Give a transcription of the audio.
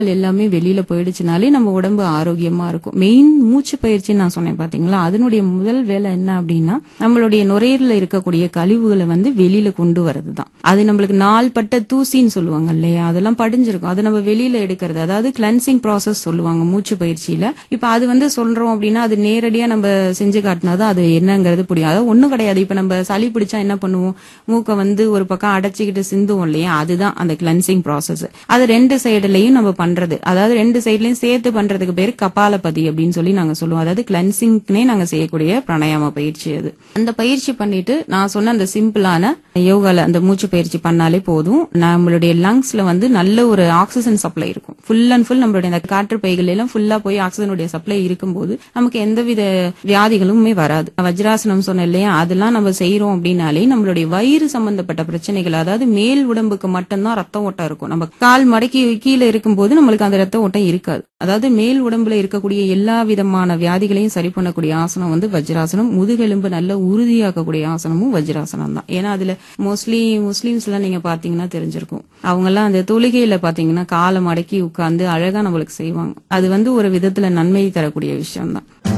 எல்லாமே வெளியில போயிடுச்சுனாலே நம்ம உடம்பு ஆரோக்கியமா இருக்கும் மெயின் மூச்சு பயிற்சி நான் சொன்னேன் பாத்தீங்களா அதனுடைய முதல் வேலை என்ன அப்படின்னா நம்மளுடைய நுரையீரல இருக்கக்கூடிய கழிவுகளை வந்து வெளியில கொண்டு வரது தான் அது நம்மளுக்கு நாள்பட்ட தூசின்னு சொல்லுவாங்க இல்லையா அதெல்லாம் படிஞ்சிருக்கும் அது நம்ம வெளியில எடுக்கிறது அதாவது கிளென்சிங் ப்ராசஸ் சொல்லுவாங்க மூச்சு பயிற்சியில இப்ப அது வந்து சொல்றோம் அப்படின்னா அது நேரடியா நம்ம செஞ்சு காட்டினாதான் அது என்னங்கிறது புரியும் அதாவது ஒண்ணும் கிடையாது இப்ப நம்ம சளி பிடிச்சா என்ன பண்ணுவோம் மூக்கை வந்து ஒரு பக்கம் அடைச்சிக்கிட்டு சிந்துவோம் இல்லையா அதுதான் அந்த கிளென்சிங் ப்ராசஸ் அது ரெண்டு சைடுலயும் நம்ம பண்றது அதாவது ரெண்டு சைடுலயும் சேர்த்து பண்றதுக்கு பேரு கபாலபதி அப்படின்னு சொல்லி நாங்க சொல்லுவோம் அதாவது கிளென்சிங்னே நாங்க செய்யக்கூடிய பிராணாயாம பயிற்சி அது அந்த பயிற்சி பண்ணிட்டு நான் சொன்ன அந்த சிம்பிளான யோகால அந்த மூச்சு பயிற்சி பண்ணாலே போதும் நம்மளுடைய லங்ஸ்ல வந்து நல்ல ஒரு ஆக்சிஜன் சப்ளை இருக்கும் ஃபுல் அண்ட் ஃபுல் நம்மளுடைய அந்த காற்று பைகள் எல்லாம் ஃபுல்லா போய் ஆக்சிஜனுடைய சப்ளை இருக்கும்போது நமக்கு எந்தவித வியாதிகளுமே வராது வஜ்ராசனம் சொன்ன இல்லையா அதெல்லாம் நம்ம செய்யறோம் அப்படின்னாலே நம்மளுடைய வயிறு சம்பந்தப்பட்ட பிரச்சனைகள் அதாவது மேல் உடம்புக்கு மட்டும்தான் ரத்த ஓட்டம் இருக்கும் நம்ம கால் மடக்கி கீழே இருக்கும்போது நம்மளுக்கு அந்த ரத்த ஓட்டம் இருக்காது அதாவது மேல் உடம்புல இருக்கக்கூடிய எல்லா விதமான வியாதிகளையும் சரி பண்ணக்கூடிய ஆசனம் வந்து வஜ்ராசனம் முதுகெலும்பு நல்ல உறுதியாக்கக்கூடிய ஆசனமும் வஜ்ராசனம் தான் ஏன்னா அதுல மோஸ்ட்லி முஸ்லீம்ஸ் எல்லாம் நீங்க பாத்தீங்கன்னா தெரிஞ்சிருக்கும் அவங்க எல்லாம் அந்த தொழுகையில பாத்தீங்கன்னா காலை மடக்கி உட்கார்ந்து அழகா நம்மளுக்கு செய்வாங்க அது வந்து ஒரு விதத்துல நன்மை தரக்கூடிய விஷயம் தான்